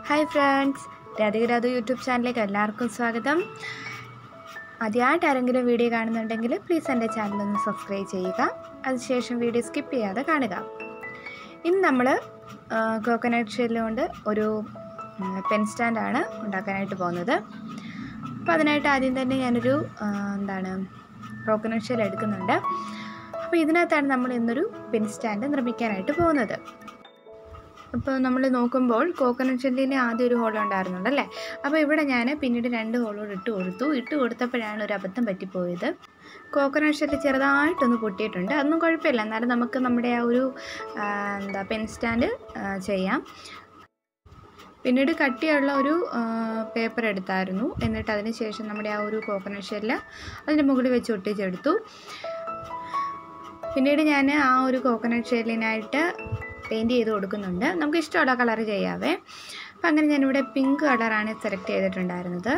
hi friends Radhika Radhu YouTube ചാനലിലേക്ക് എല്ലാവർക്കും സ്വാഗതം ആദ്യമായിട്ട് ആരെങ്കിലും വീഡിയോ കാണുന്നുണ്ടെങ്കിൽ പ്ലീസ് എൻ്റെ ചാനൽ ഒന്ന് സബ്സ്ക്രൈബ് ചെയ്യുക അതിനുശേഷം വീഡിയോ സ്കിപ്പ് ചെയ്യാതെ കാണുക ഇന്ന് നമ്മൾ കോക്കനട്ട് ഷെല്ല് കൊണ്ട് ഒരു പെൻ സ്റ്റാൻഡാണ് ഉണ്ടാക്കാനായിട്ട് പോകുന്നത് അപ്പോൾ അതിനായിട്ട് ആദ്യം തന്നെ ഞാനൊരു ആ, എന്താണ് കോക്കനട്ട് ഷെൽ എടുക്കുന്നുണ്ട് അപ്പോൾ ഇതിനകത്താണ് നമ്മൾ ഇന്നൊരു പെൻ സ്റ്റാൻഡ് നിർമ്മിക്കാനായിട്ട് പോകുന്നത് അപ്പോൾ നമ്മൾ നോക്കുമ്പോൾ കോക്കനട്ട് ഷെല്ലിന് ആദ്യം ഒരു ഹോൾ ഉണ്ടായിരുന്നുണ്ട് അല്ലേ അപ്പോൾ ഇവിടെ ഞാൻ പിന്നീട് രണ്ട് ഹോളോട് ഇട്ട് കൊടുത്തു ഇട്ട് കൊടുത്തപ്പോഴാണ് ഒരു അബദ്ധം പറ്റിപ്പോയത് കോക്കനട്ട് ഷെല്ല് ചെറുതായിട്ടൊന്ന് പൊട്ടിയിട്ടുണ്ട് അതൊന്നും കുഴപ്പമില്ല എന്നാലും നമുക്ക് നമ്മുടെ ആ ഒരു ആ, എന്താ പെൻ സ്റ്റാൻഡ് ആ, ചെയ്യാം പിന്നീട് കട്ടിയുള്ള ഒരു പേപ്പർ എടുത്തായിരുന്നു എന്നിട്ട് അതിന് ശേഷം നമ്മുടെ ആ ഒരു കോക്കനട്ട് ഷെല്ല് അതിൻ്റെ മുകളിൽ വെച്ച് ഒട്ടിച്ചെടുത്തു പിന്നീട് ഞാൻ ആ ഒരു കോക്കനട്ട് ഷെല്ലിനായിട്ട് പെയിൻറ്റ് ചെയ്ത് കൊടുക്കുന്നുണ്ട് നമുക്ക് ഇഷ്ടമുള്ള കളർ ചെയ്യാവേ അപ്പം അങ്ങനെ ഞാനിവിടെ പിങ്ക് കളറാണ് സെലക്ട് ചെയ്തിട്ടുണ്ടായിരുന്നത്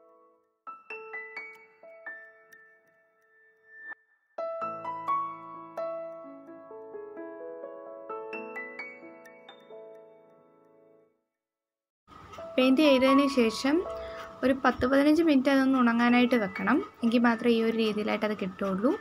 പെയിൻറ്റ് ചെയ്തതിന് ശേഷം ഒരു പത്ത് പതിനഞ്ച് മിനിറ്റ് അതൊന്ന് ഉണങ്ങാനായിട്ട് വെക്കണം എങ്കിൽ മാത്രമേ ഈ ഒരു രീതിയിലായിട്ട് അത് കിട്ടുള്ളൂ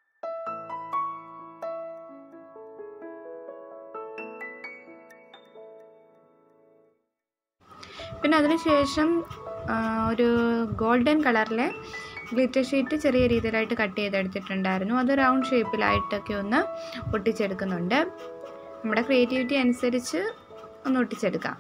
പിന്നെ അതിനുശേഷം ആ, ഒരു ഗോൾഡൻ കളറിലെ ഗ്ലിറ്റർ ഷീറ്റ് ചെറിയ രീതിയിലായിട്ട് കട്ട് ചെയ്തെടുത്തിട്ടുണ്ടായിരുന്നു അത് റൗണ്ട് ഷേപ്പിലായിട്ടൊക്കെ ഒന്ന് ഒട്ടിച്ചെടുക്കുന്നുണ്ട് നമ്മുടെ ക്രിയേറ്റിവിറ്റി അനുസരിച്ച് ഒന്ന് ഒട്ടിച്ചെടുക്കാം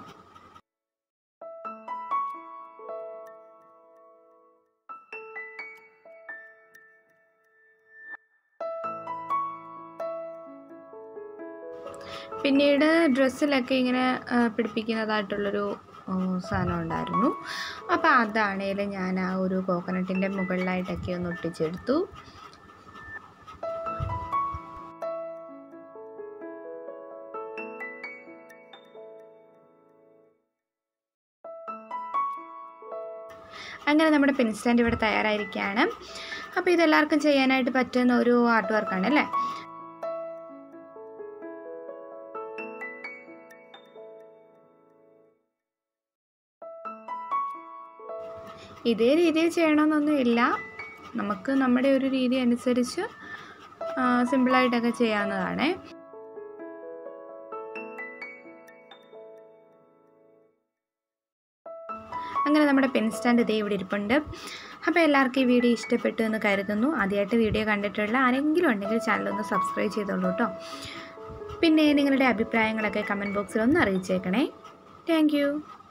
പിന്നീട് ഡ്രസ്സിലൊക്കെ ഇങ്ങനെ ആ, പിടിപ്പിക്കുന്നതായിട്ടുള്ളൊരു ആ, സാധനം ഉണ്ടായിരുന്നു അപ്പോൾ അതാണേൽ ഞാൻ ആ ഒരു കോക്കനട്ടിൻ്റെ മുകളിലായിട്ടൊക്കെ ഒന്ന് ഒട്ടിച്ചെടുത്തു അങ്ങനെ നമ്മുടെ പെൻ സ്റ്റാൻഡ് ഇവിടെ തയ്യാറായിരിക്കുകയാണ് അപ്പോൾ ഇതെല്ലാവർക്കും ചെയ്യാനായിട്ട് പറ്റുന്ന ഒരു ആർട്ട് വർക്കാണ് അല്ലേ ഇതേ രീതിയിൽ ചെയ്യണമെന്നൊന്നുമില്ല നമുക്ക് നമ്മുടെ ഒരു രീതി അനുസരിച്ച് ആ, സിമ്പിളായിട്ടൊക്കെ ചെയ്യാവുന്നതാണ് അങ്ങനെ നമ്മുടെ പെൻ സ്റ്റാൻഡ് ഇതേ ഇവിടെ ഇരിപ്പുണ്ട് അപ്പോൾ എല്ലാവർക്കും ഈ വീഡിയോ ഇഷ്ടപ്പെട്ടു എന്ന് കരുതുന്നു ആദ്യമായിട്ട് വീഡിയോ കണ്ടിട്ടുള്ള ആരെങ്കിലും ഉണ്ടെങ്കിൽ ചാനൽ ഒന്ന് സബ്സ്ക്രൈബ് ചെയ്തോളൂ കേട്ടോ പിന്നെ നിങ്ങളുടെ അഭിപ്രായങ്ങളൊക്കെ കമൻറ്റ് ബോക്സിൽ ഒന്ന് അറിയിച്ചേക്കണേ താങ്ക്